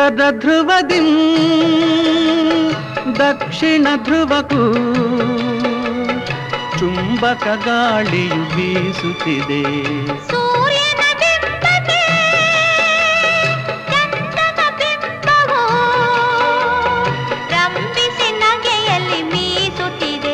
ಉತ್ತದ ಧ್ರುವದಿ ದಕ್ಷಿಣ ಧ್ರುವಕ್ಕೂ ಚುಂಬಕ ಗಾಳಿಯು ಬೀಸುತ್ತಿದೆ ಸೂರ್ಯನ ಬಿಂಬಕ್ಕೆ ಚಂದ್ರನ ಬಿಂಬವು ರಂಭಿಸಿ ನಗೆಯಲ್ಲಿ ಮೀಸುತ್ತಿದೆ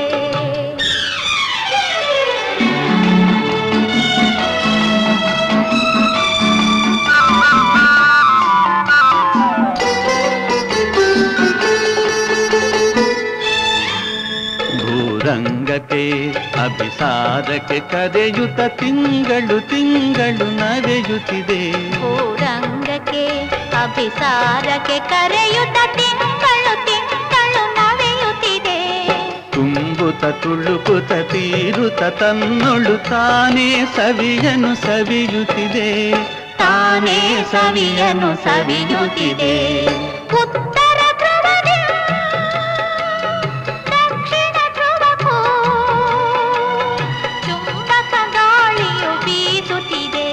ಭೂರಂಗಕ್ಕೆ ಅಭಿಸಾರಕ್ಕೆ ಕರೆಯುತ್ತ ತಿಂಗಳು ತಿಂಗಳು ನವೆಯುತ್ತಿದೆ ಭೂರಂಗಕ್ಕೆ ಅಭಿಸಾರಕ್ಕೆ ಕರೆಯುತ್ತ ತಿಂಗಳು ತಿಂಗಳು ನವೆಯುತ್ತಿದೆ ತುಂಬುತ್ತ ತುಳುಕುತ್ತ ತೀರುತ್ತ ತನ್ನೊಳು ತಾನೇ ಸವಿಯನು ಸವಿಯುತ್ತಿದೆ ತಾನೇ ಸವಿಯನು ಸವಿಯುತ್ತಿದೆ ಉತ್ತರ ಧ್ರುವದಿ ದಕ್ಷಿಣ ಧ್ರುವಕ್ಕೂ ಚುಂಬಕ ಗಾಳಿಯು ಬೀಸುತ್ತಿದೆ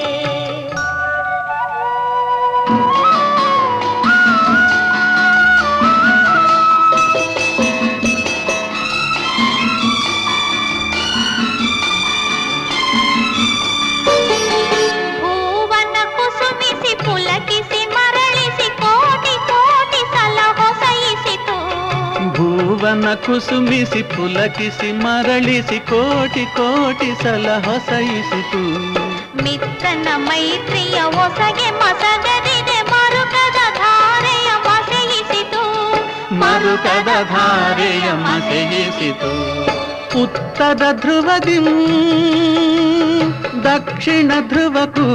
ಹೂವನ್ನ ಕುಸುಮಿಸಿ ಪುಲಕಿಸಿ ಮರಳಿಸಿ ಕೋಟಿ ಕೋಟಿ ಸಲ ಹೊಸಯಿಸಿತು ಭುವನ ಕುಸುಮಿಸಿ ಪುಲಕಿಸಿ ಮರಳಿಸಿ ಕೋಟಿ ಕೋಟಿ ಸಲ ಹೊಸಯಿಸಿತು ಮಿತ್ರನ ಮೈತ್ರಿಯ ಹೊಸಗೆ ಮಸಗದಿದೆ ಮರುಕದ ಧಾರೆಯ ಮಸೆಯಿಸಿತು ಮರುಕದ ಧಾರೆಯ ಮಸೆಯಿಸಿತು ಉತ್ತರ ಧ್ರುವದಿ ದಕ್ಷಿಣ ಧ್ರುವಕ್ಕೂ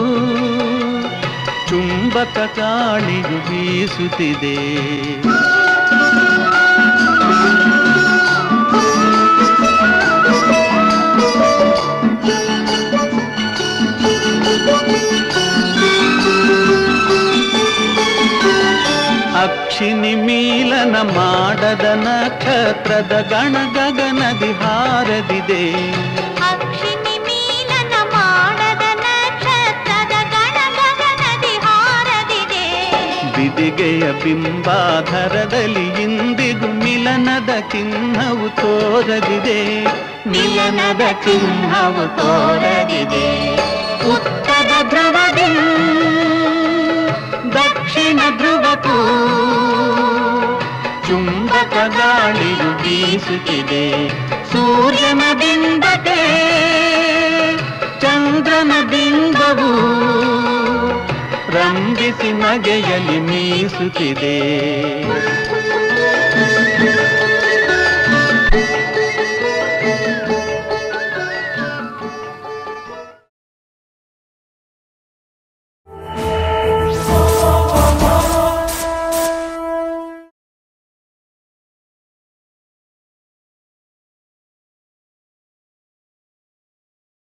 ಚುಂಬಕ ಗಾಳಿಯು ಬೀಸುತ್ತಿದೆ ಅಕ್ಷಿನಿ ಮೀಲನ ಮಾಡದ ನಕ್ಷತ್ರದ ಗಣ ಗಗನದಿ ಹಾರದಿದೆ ಅಕ್ಷಿನಿ ಮೀಲನ ಮಾಡದ ನಕ್ಷತ್ರದ ಗಣ ಗಗನದಿ ಹಾರದಿದೆ ಬಿದಿಗೆಯ ಬಿಂಬಾಧರದಲ್ಲಿ ಇಂದಿಗೂ ಮಿಲನದ ಚಿಹ್ನವು ತೋರದಿದೆ ಮಿಲನದ ಚಿಹ್ನವು ತೋರದಿದೆ ಉತ್ತರ ಧ್ರುವದಿ ದಕ್ಷಿಣ ಧ್ರುವಕ್ಕೂ ಚುಂಬಕ ಗಾಳಿಯು ಬೀಸುತ್ತಿದೆ ಸೂರ್ಯನ ಬಿಂಬಕ್ಕೆ ಚಂದ್ರನ ಬಿಂಬವು ರಂಭಿಸಿ ನಗೆಯಲ್ಲಿ ಮೀಸುತ್ತಿದೆ